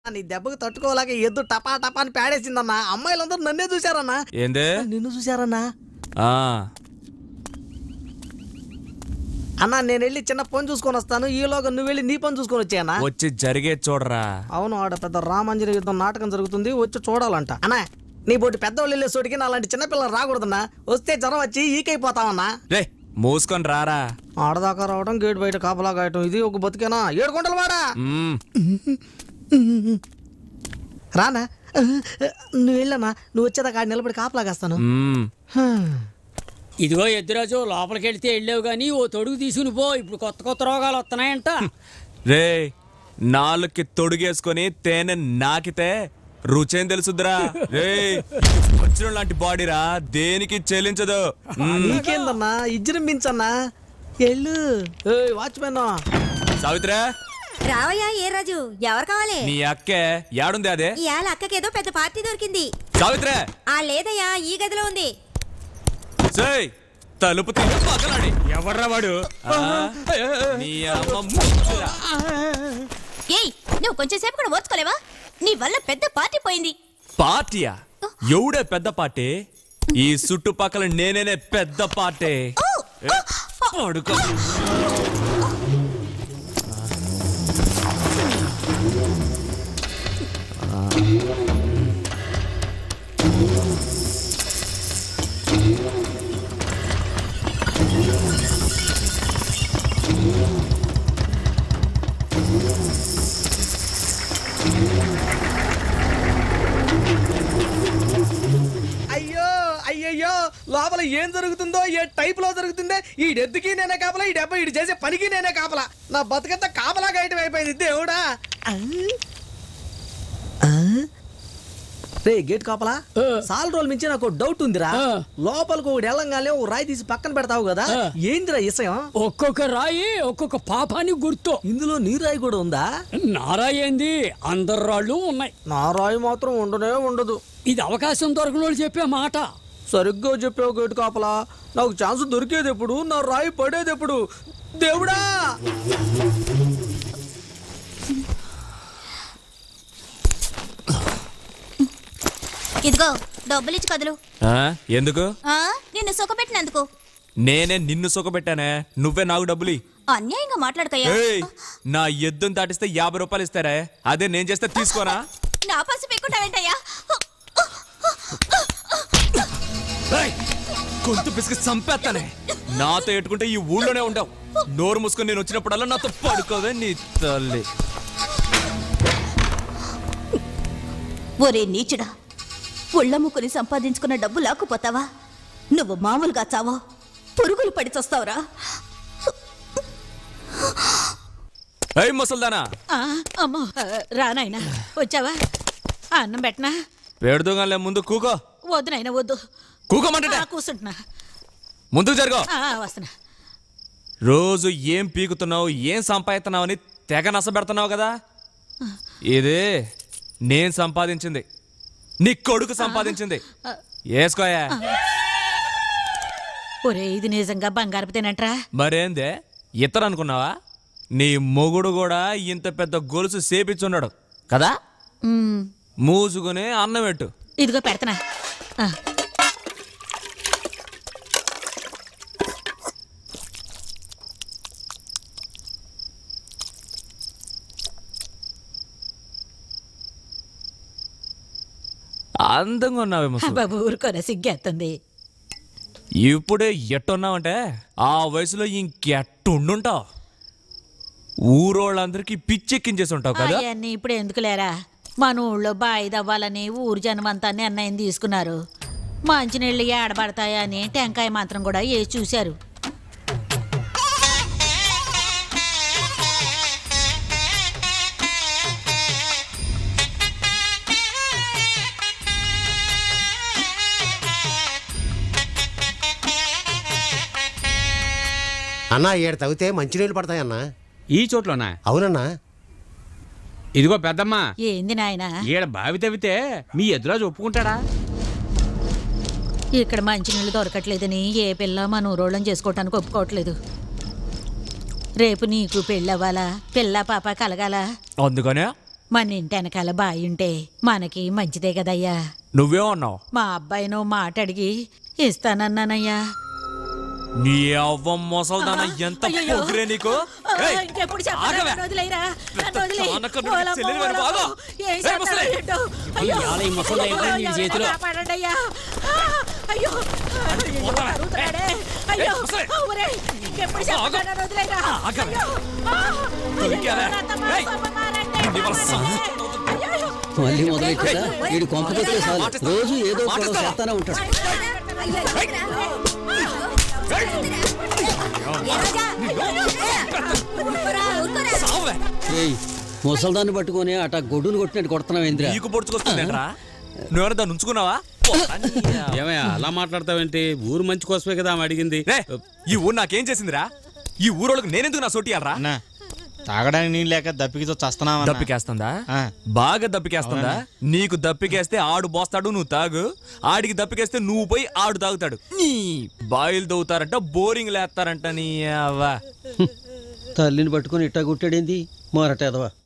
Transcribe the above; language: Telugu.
నీ దెబ్బకు తట్టుకోలేక ఎద్దు టపా టపా అని పేడేసిందన్నా అమ్మాయిలందరూ నన్నే చూశారన్నా ఏందే నిన్ను చూశారన్నా ఆ, అన్నా నేను వెళ్ళి చిన్న పని చూసుకొని వస్తాను ఈలోగా నువ్వు వెళ్ళి నీ పని చూసుకొని వచ్చాయన్నా వచ్చి జరిగే చూడరా అవును ఆడ పెద్ద రామంజన యుద్ధం నాటకం జరుగుతుంది వచ్చి చూడాలంట అన్నా నీ బోటి పెద్దవాళ్ళు వెళ్ళే చోటికి నా అలాంటి చిన్నపిల్లలు రాకూడదన్నా వస్తే జ్వరం వచ్చి ఈకైపోతామన్నా రే మూసుకొని రారా ఆడదాకా రావడం గేట్ బయట కాపలా కాయటం ఇది ఒక బతికేనా ఏడు గుంటలు వాడా మ్మ్. రానా నువ్వు వెళ్ళన్నా నువ్వు వచ్చేదాకా ఆడ నిలబడి కాపలా కాస్తాను మ్మ్. ఇదిగో ఎద్దురాజు లోపలికి వెళ్తే వెళ్ళావు కానీ ఓ తొడుగు తీసుకుని పో ఇప్పుడు కొత్త కొత్త రోగాలు వస్తున్నాయంట రే నాలుగుకి తొడుగేసుకొని తేనె నాకితే రుచేం తెలుసుద్రా రే వజ్రం లాంటి బాడీరా దేనికి చెల్లించదు మ్మ్. నీకేందన్నా ఇజ్జరింపించన్నా ఎల్లు ఏయ్ వాచ్మెన్ సావిత్రా రావయ్యా ఏ రాజు ఎవరు కావాలి నీ అక్కే యాడుంది అదే ఇవాళ అక్కకేదో పెద్ద పార్టీ దొరికింది సావిత్రే ఆ లేదయ్యా ఈ గదిలో ఉంది సేయ్ తలుపు తీసి పగలాడి ఎవర్రా వాడు ఆ, నీ అమ్మ ముచ్చురా. ఏయ్ నువ్వు కొంచెం సేపు కూడా ఓర్చుకోలేవా నీ వల్ల పెద్ద పార్టీ పోయింది పార్టీయా ఎవడే పెద్ద పార్టీ ఈ చుట్టుపక్కల నేనేనే పెద్ద పార్టీ ఏ, పడుకో అయ్యో అయ్యయ్యో లోపల ఏం జరుగుతుందో ఏ టైప్ లో జరుగుతుందో ఈ డెత్తుకి నేనే కాపలా ఈ డెబ్బ ఇటు చేసే పనికి నేనే కాపలా నా బతుకంతా కాపలా గాయటం అయిపోయింది దేవుడా ఆ? ఆ? రే గేట్ కాపలా సాల్ రోజుల మించి నాకు డౌట్ ఉందిరా ఆ. లోపలికి ఒకటి వెళ్ళంగానే ఓ రాయి తీసి పక్కన పెడతావు కదా ఆ. ఏందిరా ఇసయం ఒక్కొక్క రాయి ఒక్కొక్క పాపానికి గుర్తు ఇందులో నీ రాయి కూడా ఉందా నారాయి ఏంది అందరు రాళ్ళు ఉన్నాయి నా రాయి మాత్రం ఉండనే ఉండదు ఇది అవకాశం దొరకనోళ్ళు చెప్పే మాట సరిగ్గా చెప్పావు గేటు కాపలా నాకు ఛాన్స్ దొరికేది ఎప్పుడు నా రాయి పడేది ఎప్పుడు దేవుడా ఇదిగో డబ్బులు ఇచ్చి కదులు ఆ, ఎందుకు ఆ, నిన్ను సుఖపెట్టినందుకు నేనే నిన్ను సుఖపెట్టానే నువ్వే నాకు డబ్బులు ఇయ్యి. అన్యాయంగా మాట్లాడకయ్యా ఏయ్ నా ఎద్దును దాటిస్తే యాభై రూపాయలు ఇస్తారే అదే నేను చేస్తే తీసుకోరా నా పసి పెట్టుకుంటావేంటయ్యా ఏయ్, గొంతు పిసికి చంపేస్తానే నాతో ఎట్టుకుంటే ఈ ఊళ్ళోనే ఉండవు నోరు మూసుకొని నేను వచ్చినప్పుడల్లా నాతో పడుకోవే నీ తల్లి ఒరే నీచుడా ఉళ్ళమ్ముకుని సంపాదించుకున్న డబ్బు లాక్కుపోతావా నువ్వు మామూలుగా చావో పురుగులు పడి చస్తావురా ఏయ్ ముసల్దానా ఆ, అమ్మో ఆ, రా నాయనా వచ్చావా ఆ, అన్నం పెట్టనా పెడుతుంగానే ముందు కూకో వద్దు నాయనా వద్దు కూకోమంటే ఆ, కూర్చుంటున్నా ముందుకు జరుగు ఆ, వస్తున్నా రోజు ఏం పీకుతున్నావు ఏం సంపాదిస్తున్నావు అని తెగ నసబెడుతున్నావు కదా ఇది నేను సంపాదించింది నీ కొడుకు సంపాదించింది వేసుకోయా ఒరే ఇది నిజంగా బంగారపు తినంట్రా మరేందే ఇతరు అనుకున్నావా నీ మొగుడు కూడా ఇంత పెద్ద గొలుసు సేపిచ్చున్నాడు కదా ఉమ్, మూసుకుని అన్నం పెట్టు ఇదిగో పెడతనా ఆ, అందంగా ఉన్నావే ముసలి బాబు ఊరుకోరా సిగ్గేస్తుంది ఇప్పుడే ఎట్టున్నావంటే ఆ వయసులో ఇంకెట్టుండుంటావు ఊరోళ్ళందరికీ పిచ్చెక్కించేసి ఉంటావు కదా అవన్నీ ఇప్పుడు ఎందుకు లేరా మన ఊళ్ళో బాయి దవ్వాలని ఊరు జనమంతా నిర్ణయం తీసుకున్నారు మంచినీళ్ళు ఏడబడతాయా అని టెంకాయ మాత్రం కూడా వేసి చూశారు అన్నా ఏడు తవ్వితే మంచినీళ్ళు పడతాయన్నా ఈ చోట్లోనా అవునన్నా ఇదిగో పెద్దమ్మ ఏంది నాయనా ఈడ బావి తవ్వితే మీ ఎదురాజు ఒప్పుకుంటాడా ఇక్కడ మంచినీళ్ళు దొరకట్లేదని ఏ పిల్ల మన ఊరోళ్ళని చేసుకోవటానికి ఒప్పుకోవట్లేదు రేపు నీకు పెళ్ళవ్వాలా పిల్ల పాప కలగాల అందుకనే మన ఇంటి వెనకాల బాయి ఉంటే మనకి మంచిదే కదయ్యా నువ్వే అన్నావు మా అబ్బాయినో మాట అడిగి ఇస్తానన్నానయ్యా నీ అవ్వ మొసల్దాన ఎంత అయ్యయ్యో. పొగిరే నీకు ఆ, ఏయ్, ఇంకెప్పుడు చెప్పరా? ఆగవే. నన్ను వదిలేయరా? నన్ను వదిలేయ్. చానక నువ్వు ఓలమ్మో, చెల్లెలు వెనుక ఓలమ్మో. ఆగు. ఏం ఏయ్, చేస్తారో ముసలి. ఏంటో. అయ్యో. ఇవాళ ఈ ముసలి ఏంటో నీ ఎవరైనా చేతిలో? కాపాడండి అయ్యా. ఆ, అయ్యో అయ్యో, పోతావా? అరుగుతున్నాడే. ఏయ్, అయ్యో ముసలి. ఒరేయ్, ఇంకెప్పుడు చెప్పరా? ఆగు. నన్ను వదిలేయరా? ఆగవే. అయ్యో. ఆ, దొరికావే. అయ్యో, రత్తమా, ఏయ్. సొమ్మమారండి, నీ వల్ల సొమ్మమారండి. అయ్యో. మళ్ళీ మొదలెట్టా వీడు కొంపకొస్తే చాలు మాటిస్తా. రోజు ఏదో గొడవ మాటిస్తా. చేస్తానే ఉంటాడు సావే ఏయ్ ముసల్దాన్ని పట్టుకొని అట గొడ్డును కొట్టినట్టు కొడుతున్నావు ఏంద్రా నీకు పొడుచుకొస్తుందేంట్రా నువ్వెవరైనా దాన్ని ఉంచుకున్నావా ఏమయ్యా అలా మాట్లాడతావేంటి ఊరు మంచి కోసమే కదా ఆమె అడిగింది రే ఈ ఊరు నాకేం చేసిందిరా ఈ ఊరోళ్ళకి నేనెందుకు నా సోటి అలరా అన్నా తాగడానికి నీళ్ళు లేక దప్పికితో చస్తున్నావా దప్పికేస్తుందా ఆ. బాగా దప్పికేస్తుందా నీకు దప్పికేస్తే ఆడు బోస్తాడు నువ్వు తాగు ఆడికి దప్పికేస్తే నువ్వు పోయి ఆడు తాగుతాడు నీ బాయిలు దవ్వుతారంట బోరింగ్ లేస్తారంట నీ అవ్వ తల్లిని పట్టుకొని ఇట్టా కొట్టాడేంది మొరటేదవా